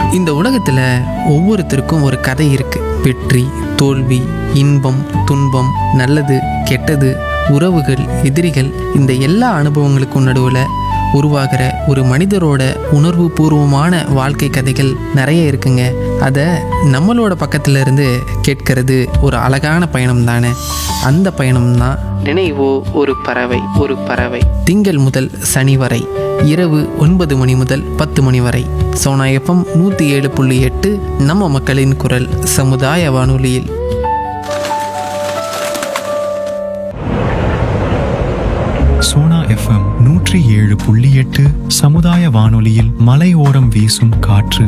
இந்த உலகத்தில் ஒவ்வொருத்தருக்கும் ஒரு கதை இருக்கு வெற்றி தோல்வி இன்பம் துன்பம் நல்லது கெட்டது உறவுகள் எதிரிகள் இந்த எல்லா அனுபவங்களுக்கும் நடுவில் உருவாகிற ஒரு மனிதரோட உணர்வு பூர்வமான வாழ்க்கை கதைகள் நிறைய இருக்குங்க அதை நம்மளோட பக்கத்துல இருந்து கேட்கறது ஒரு அழகான பயணம் தானே அந்த பயணம் தான் நினைவோ ஒரு பறவை ஒரு பறவை திங்கள் முதல் சனி வரை இரவு ஒன்பது மணி முதல் பத்து மணி வரை சோனா எஃப்எம் நூற்றி ஏழு புள்ளி எட்டு நம்ம மக்களின் குரல் சமுதாய வானொலியில் சோனா எஃப்எம் நூற்றி ஏழு புள்ளி எட்டு சமுதாய வானொலியில் மலையோரம் வீசும் காற்று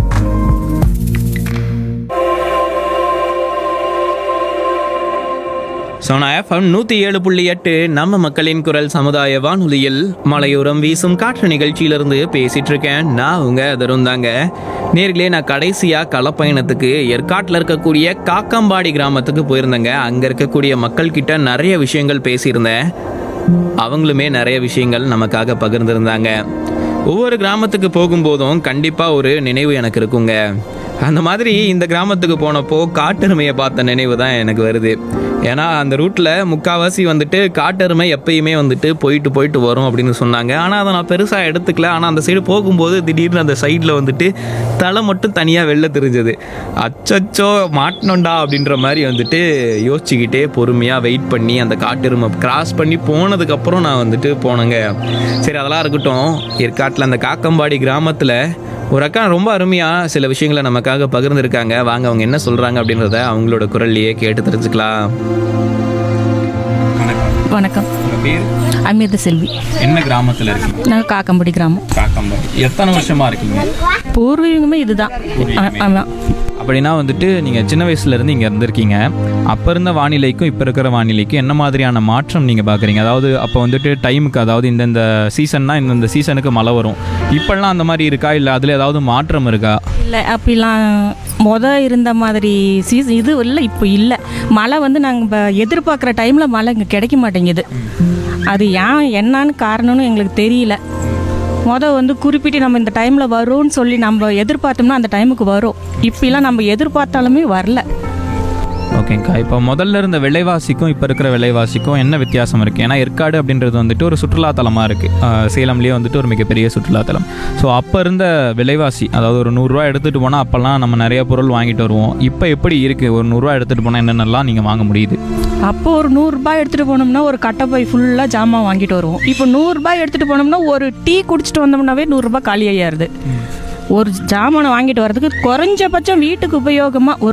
சோனா எஃப்எம் நூற்றி ஏழு புள்ளி எட்டு நம்ம மக்களின் குரல் சமுதாய வானொலியில் மலையோரம் வீசும் காற்று நிகழ்ச்சியிலிருந்து பேசிட்டு இருக்கேன் நான் உங்க தருண் தாங்க நேர்களே நான் கடைசியாக களப்பயணத்துக்கு ஏற்காட்டில் இருக்கக்கூடிய காக்கம்பாடி கிராமத்துக்கு போயிருந்தேங்க அங்கே இருக்கக்கூடிய மக்கள் கிட்ட நிறைய விஷயங்கள் பேசியிருந்தேன் அவங்களுமே நிறைய விஷயங்கள் நமக்காக பகிர்ந்திருந்தாங்க ஒவ்வொரு கிராமத்துக்கு போகும்போதும் கண்டிப்பாக ஒரு நினைவு எனக்கு இருக்குங்க அந்த மாதிரி இந்த கிராமத்துக்கு போனப்போ காட்டெருமையை பார்த்த நினைவு தான் எனக்கு வருது ஏன்னா அந்த ரூட்டில் முக்கால்வாசி வந்துட்டு காட்டெருமை எப்பயுமே வந்துட்டு போயிட்டு போயிட்டு வரும் அப்படின்னு சொன்னாங்க ஆனால் அதை நான் பெருசாக எடுத்துக்கல ஆனால் அந்த சைடு போகும்போது திடீர்னு அந்த சைடில் வந்துட்டு தலை மட்டும் தனியாக வெளில தெரிஞ்சது அச்சச்சோ மாட்டினோண்டா அப்படின்ற மாதிரி வந்துட்டு யோசிச்சுக்கிட்டே பொறுமையாக வெயிட் பண்ணி அந்த காட்டெருமை கிராஸ் பண்ணி போனதுக்கப்புறம் நான் வந்துட்டு போனேங்க சரி அதெல்லாம் இருக்கட்டும் ஏற்காட்டில் அந்த காக்கம்பாடி கிராமத்தில் ஒரு அக்கா ரொம்ப அருமையாக சில விஷயங்களை நமக்காக பகிர்ந்துருக்காங்க வாங்க அவங்க என்ன சொல்கிறாங்க அப்படின்றத அவங்களோட குரல்லையே கேட்டு தெரிஞ்சுக்கலாம் வணக்கம் உங்கள் பேர் அமிர்த செல்வி என்ன கிராமத்தில் இருக்கீங்க நாங்கள் காக்கம்படி கிராமம் காக்கம்பாடி எத்தனை வருஷமா இருக்கீங்க பூர்வீகமே இதுதான் ஆ- ஆமாம் அப்படின்னா வந்துட்டு நீங்கள் சின்ன வயசுலேருந்து இங்கே இருந்திருக்கீங்க அப்போ இருந்த வானிலைக்கும் இப்போ இருக்கிற வானிலைக்கும் என்ன மாதிரியான மாற்றம் நீங்கள் பார்க்குறீங்க அதாவது அப்போ வந்துட்டு டைமுக்கு அதாவது இந்தந்த சீசன்னா இந்தந்த சீசனுக்கு மழை வரும் இப்போல்லாம் அந்த மாதிரி இருக்கா இல்லை அதில் ஏதாவது மாற்றம் இருக்கா இல்லை அப்படிலாம் மொத இருந்த மாதிரி சீசன் இது இல்லை இப்போ இல்லை மழை வந்து நாங்கள் இப்போ எதிர்பார்க்குற டைமில் மழை இங்கே கிடைக்க மாட்டேங்குது அது ஏன் என்னன்னு காரணம்னு எங்களுக்கு தெரியல மொத வந்து குறிப்பிட்டு நம்ம இந்த டைமில் வரும்னு சொல்லி நம்ம எதிர்பார்த்தோம்னா அந்த டைமுக்கு வரும் இப்போலாம் நம்ம எதிர்பார்த்தாலுமே வரல ஓகேங்கக்கா இப்போ முதல்ல இருந்த விலைவாசிக்கும் இப்போ இருக்கிற விலைவாசிக்கும் என்ன வித்தியாசம் இருக்குது ஏன்னா ஏற்காடு அப்படின்றது வந்துட்டு ஒரு சுற்றுலாத்தலமாக இருக்குது சேலம்லேயே வந்துட்டு ஒரு மிகப்பெரிய சுற்றுலாத்தலம் ஸோ அப்போ இருந்த விலைவாசி அதாவது ஒரு நூறுரூவா எடுத்துகிட்டு போனால் அப்போல்லாம் நம்ம நிறைய பொருள் வாங்கிட்டு வருவோம் இப்போ எப்படி இருக்குது ஒரு நூறுரூவா எடுத்துகிட்டு போனால் என்னென்னலாம் நீங்கள் வாங்க முடியுது அப்போ ஒரு நூறுரூபா எடுத்துகிட்டு போனோம்னா ஒரு கட்டைப்பை ஃபுல்லாக ஜாமான் வாங்கிட்டு வருவோம் இப்போ நூறுரூபா எடுத்துகிட்டு போனோம்னா ஒரு டீ குடிச்சிட்டு வந்தோம்னாவே நூறுரூபா காலியாயிருது ஒரு ஜாமானை வாங்கிட்டு வர்றதுக்கு குறைஞ்சபட்சம் வீட்டுக்கு உபயோகமாக ஒரு